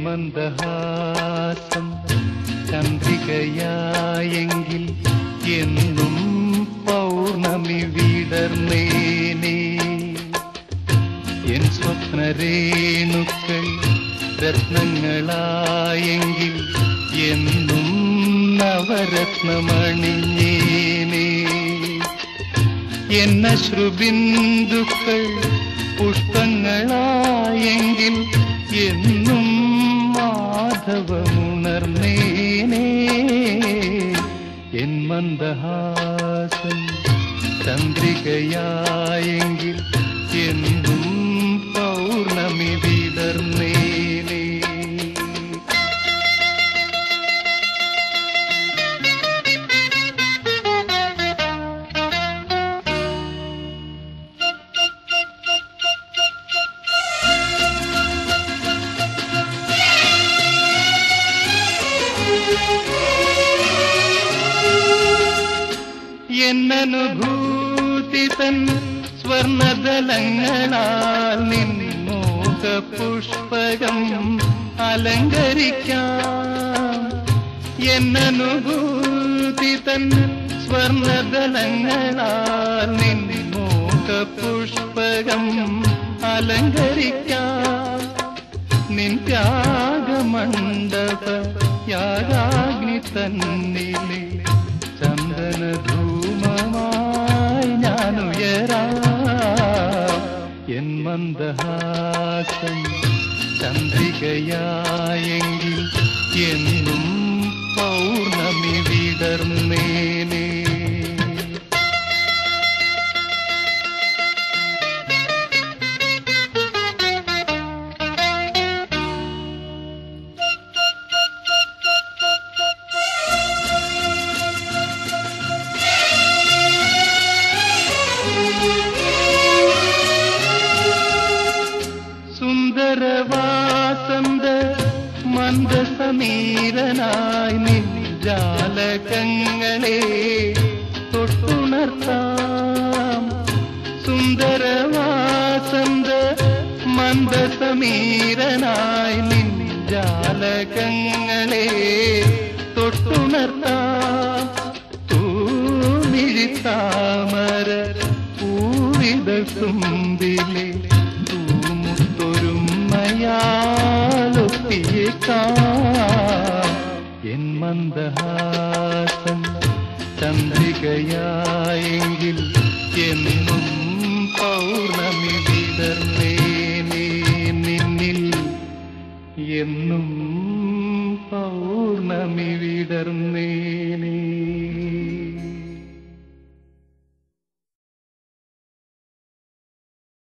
മന്ദഹാസം ചന്ദ്രികയായെങ്കിൽ എന്നും പൗർണമി വിടർന്നേനേ എൻ സ്വപ്നരേണുക്കൾ രത്നങ്ങളായെങ്കിൽ എന്നും നവരത്നമണിഞ്ഞേനേ എന്നശ്രുബിന്ദുക്കൾ പുഷ്പങ്ങളായെങ്കിൽ എന്നും മാധവമുണർന്നേനേ എൻ മന്ദഹാസം ചന്ദ്രികയായെങ്കിൽ എന്നും പൗർണമി വിടർന്നേനേ എന്നനുഭൂതി തൻ സ്വർണദലങ്ങളാൽ നിന്നോക പുഷ്പകം അലങ്കരിക്കാം എന്നനുഭൂതി തൻ സ്വർണദലങ്ങളാൽ നിന്നോക പുഷ്പകം അലങ്കരിക്കാം നിൻ ത്യാഗമണ്ഡപ യാഗാഗ്നി തന്നിലെ ചന്ദനധൂമമായി ഞാനുയരാ എൻ മന്ദഹാസം ചന്ദ്രികയായെങ്കിൽ എന്നും പൗർണമി വിടർന്നേനേ സുന്ദരവാസന്ത മന്ദസമീരനായി നിൻ ജാലകങ്ങളെ തൊട്ടുണർത്താം സുന്ദരവാസന്ത മന്ദസമീരനായി നിൻ ജാലകങ്ങളെ തൊട്ടുണർത്താം തൂമിഴിത്താമര പൂവിത തുമ്പിലെ തൂമുത്തൊരുമയാലൊത്തിയേക്കാം എൻ മന്ദഹാസം ചന്ദ്രികയായെങ്കിൽ എന്നും പൗർണമി വിടർന്നേനേ നിന്നിൽ എന്നും പൗർണമി വിടർന്നേ